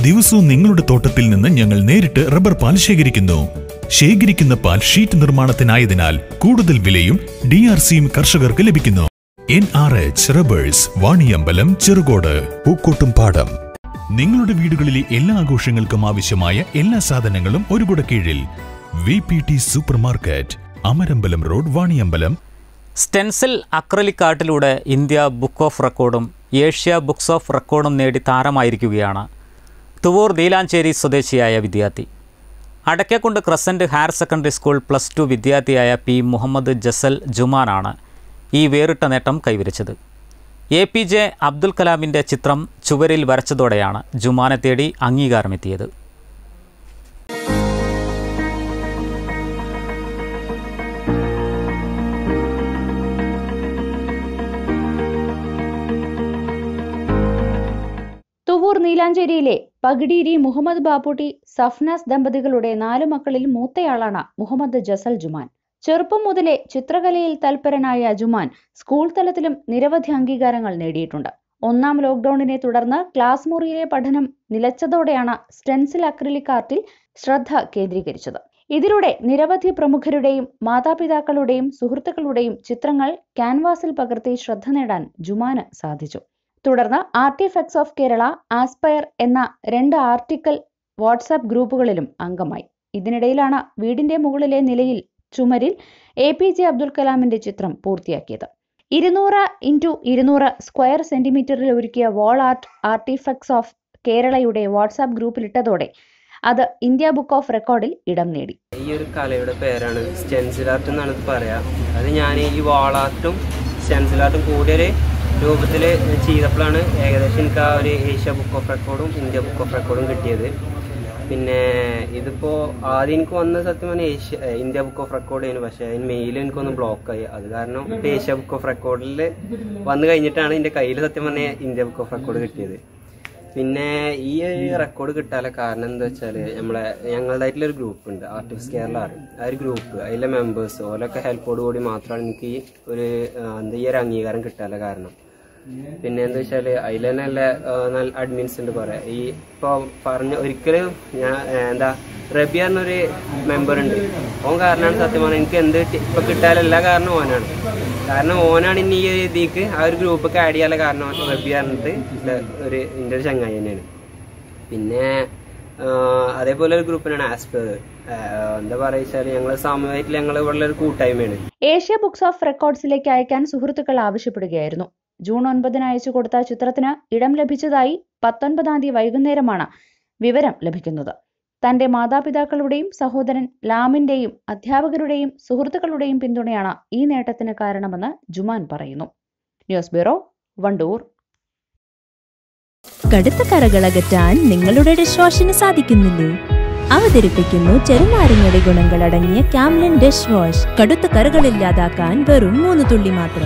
ദിവസവും നിങ്ങളുടെ തോട്ടത്തിൽ നിന്ന് ഞങ്ങൾ നേരിട്ട് റബ്ബർ പാൽ ശേഖരിക്കുന്നു ശേഖരിക്കുന്ന പാൽ ഷീറ്റ് നിർമ്മാണത്തിനായതിനാൽ കൂടുതൽ വിലയും ഡി ആർ സിയും കർഷകർക്ക് ലഭിക്കുന്നു N R H rubbers Vaniyambalam Cherukode Pookkottumpadam നിങ്ങളുടെ വീടുകളിലെ എല്ലാ ആഘോഷങ്ങൾക്കും ആവശ്യമായ എല്ലാ സാധനങ്ങളും ഒരു കുട കീഴിൽ V P T supermarket Amarambalam road Vaniyambalam stencil acrylic ആർട്ടിലൂടെ ഇന്ത്യ ബുക്ക് ഓഫ് റെക്കോർഡും ഏഷ്യ ബുക്സ് ഓഫ് റെക്കോർഡും നേടി താരമായിരിക്കുകയാണ് തുവൂർ നീലാഞ്ചേരി സ്വദേശിയായ വിദ്യാർത്ഥി Adakkakundu crescent higher secondary school plus two വിദ്യാർത്ഥിയായ പി മുഹമ്മദ് ജസൽ ജുമാനാണ് ഈ വേറിട്ട നേട്ടം കൈവരിച്ചത് എ പി ജെ അബ്ദുൽ കലാമിൻ്റെ ചിത്രം ചുവരിൽ വരച്ചതോടെയാണ് ജുമാനെ തേടി അംഗീകാരമെത്തിയത് തുവൂർ നീലാഞ്ചേരിയിലെ പകിടീരി മുഹമ്മദ് ബാപ്പുട്ടി സഫ്നാസ് ദമ്പതികളുടെ നാലു മക്കളിൽ മൂത്തയാളാണ് മുഹമ്മദ് ജസൽ ജുമാൻ ചെറുപ്പം മുതലേ ചിത്രകലയിൽ തൽപരനായ ജുമാൻ സ്കൂൾ തലത്തിലും നിരവധി അംഗീകാരങ്ങൾ നേടിയിട്ടുണ്ട് ഒന്നാം ലോക്ക്ഡൌണിനെ തുടർന്ന് ക്ലാസ് മുറിയിലെ പഠനം നിലച്ചതോടെയാണ് സ്റ്റെൻസിൽ അക്രിലിക് ആർട്ടിൽ ശ്രദ്ധ കേന്ദ്രീകരിച്ചത് ഇതിലൂടെ നിരവധി പ്രമുഖരുടെയും മാതാപിതാക്കളുടെയും സുഹൃത്തുക്കളുടെയും ചിത്രങ്ങൾ ക്യാൻവാസിൽ പകർത്തി ശ്രദ്ധ നേടാൻ ജുമാന് സാധിച്ചു തുടർന്ന് ആർട്ടിഫാക്ട്സ് ഓഫ് കേരള ആസ്പയർ എന്ന രണ്ട് ആർട്ടിക്കൽ വാട്സാപ്പ് ഗ്രൂപ്പുകളിലും അംഗമായി ഇതിനിടയിലാണ് വീടിന്റെ മുകളിലെ നിലയിൽ ചുമരിൽ എ പി ജെ അബ്ദുൽ കലാമിന്റെ ചിത്രം പൂർത്തിയാക്കിയത് ഇരുന്നൂറ് ഇൻറ്റു ഇരുന്നൂറ് സ്ക്വയർ സെന്റിമീറ്ററിൽ ഒരുക്കിയ വാൾ ആർട്ട് ആർട്ടിഫാക്ട്സ് ഓഫ് കേരളയുടെ വാട്സാപ്പ് ഗ്രൂപ്പിലിട്ടതോടെ അത് ഇന്ത്യ ബുക്ക് ഓഫ് റെക്കോർഡിൽ ഇടം നേടി ഈ ഒരു കലയുടെ പേരാണ് സ്റ്റെൻസിൽ ആർട്ട് എന്നാണ് ഇത് പറയാ അത് ഞാൻ ഈ വാൾ ആർട്ടും സ്റ്റെൻസിൽ ആർട്ടും കൂടിയൊരു രൂപത്തിൽ ചെയ്തപ്പോഴാണ് ഏകദേശം എനിക്ക് ആ ഒരു ഏഷ്യ ബുക്ക് ഓഫ് റെക്കോർഡും ഇന്ത്യ ബുക്ക് ഓഫ് റെക്കോർഡും കിട്ടിയത് പിന്നെ ഇതിപ്പോൾ ആദ്യം എനിക്ക് വന്ന സത്യം പറഞ്ഞാൽ Asia India book of record ചെയ്യുന്നു പക്ഷേ അതിന് മെയിൽ എനിക്കൊന്ന് ബ്ലോക്കായി അത് കാരണം ഇപ്പോൾ ഏഷ്യ ബുക്ക് ഓഫ് റെക്കോർഡിൽ വന്നു കഴിഞ്ഞിട്ടാണ് എൻ്റെ കയ്യിൽ സത്യം പറഞ്ഞാൽ ഇന്ത്യ ബുക്ക് ഓഫ് റെക്കോർഡ് കിട്ടിയത് പിന്നെ ഈ റെക്കോർഡ് കിട്ടാനുള്ള കാരണം എന്താ വെച്ചാൽ നമ്മളെ ഞങ്ങളുടേതായിട്ടുള്ള ഒരു ഗ്രൂപ്പ് ഉണ്ട് ആർട്ടിസ്റ്റ് കേരള ആ ഒരു ഗ്രൂപ്പ് അതിലെ മെമ്പേഴ്സ് ഓലൊക്കെ ഹെൽപ്പോട് കൂടി മാത്രമാണ് എനിക്ക് ഈ ഒരു ആ, എന്താ ഈ ഒരു അംഗീകാരം കിട്ടാനുള്ള കാരണം പിന്നെ എന്താ വെച്ചാൽ അതിൽ തന്നെ നല്ല ആ, നല്ല അഡ്മിൻസ് ഉണ്ട് കുറെ ഈ ഇപ്പോൾ പറഞ്ഞ ഒരിക്കലും ഞാൻ ആ, എന്താ റബി പറഞ്ഞൊരു മെമ്പർ ഉണ്ട് ഓൻ കാരണമാണ് സത്യം പറഞ്ഞാൽ എനിക്ക് എന്ത് കിട്ടി- ഇപ്പൊ കിട്ടാനുള്ള കാരണം ഓനാണ് കാരണം ഓനാണ് ഇനി ഈ ഒരു ഇതിക്ക് ആ ഒരു ഗ്രൂപ്പൊക്കെ ആഡ് ചെയ്യാനുള്ള കാരണം റബി പറഞ്ഞിട്ട് ഇല്ല ഒരു എൻ്റെ ഒരു ചങ്ങായി തന്നെയാണ് പിന്നെ ആ, അതേപോലെ ഒരു ഗ്രൂപ്പിനാണ് ആസ്പർ എന്താ പറയുക വെച്ചാൽ ഞങ്ങൾ സാമൂഹികമായിട്ട് ഞങ്ങൾ ഇവിടെ ഒരു കൂട്ടായ്മയാണ് ഏഷ്യ ബുക്സ് ഓഫ് റെക്കോർഡ്സിലേക്ക് അയക്കാൻ സുഹൃത്തുക്കൾ ആവശ്യപ്പെടുകയായിരുന്നു ജൂൺ ഒൻപതിന് അയച്ചു കൊടുത്ത ചിത്രത്തിന് ഇടം ലഭിച്ചതായി പത്തൊൻപതാം തീയതി വൈകുന്നേരമാണ് വിവരം ലഭിക്കുന്നത് തന്റെ മാതാപിതാക്കളുടെയും സഹോദരൻ ലാമിന്റെയും അധ്യാപകരുടെയും സുഹൃത്തുക്കളുടെയും പിന്തുണയാണ് ഈ നേട്ടത്തിന് കാരണമെന്ന് ജുമാൻ പറയുന്നു ന്യൂസ് ബ്യൂറോ വണ്ടൂർ കടുത്ത കറകളകറ്റാൻ നിങ്ങളുടെ ഡിഷ് വാഷിന് സാധിക്കുന്നില്ലേ അവതരിപ്പിക്കുന്നു ചെറുനാരങ്ങയുടെ ഗുണങ്ങളടങ്ങിയ ക്യാംലിൻ ഡിഷ് വാഷ് കടുത്ത കറകളില്ലാതാക്കാൻ വെറും മൂന്ന് തുള്ളി മാത്രം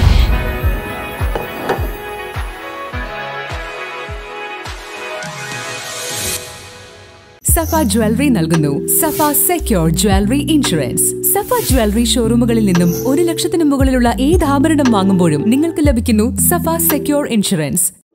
സഫ ജ്വല്ലറി നൽകുന്നു Safa secure jewellery insurance Safa jewellery ഷോറൂമുകളിൽ നിന്നും ഒരു ലക്ഷത്തിന് മുകളിലുള്ള ഏത് ആഭരണം വാങ്ങുമ്പോഴും നിങ്ങൾക്ക് ലഭിക്കുന്നു സഫ സെക്യൂർ ഇൻഷുറൻസ്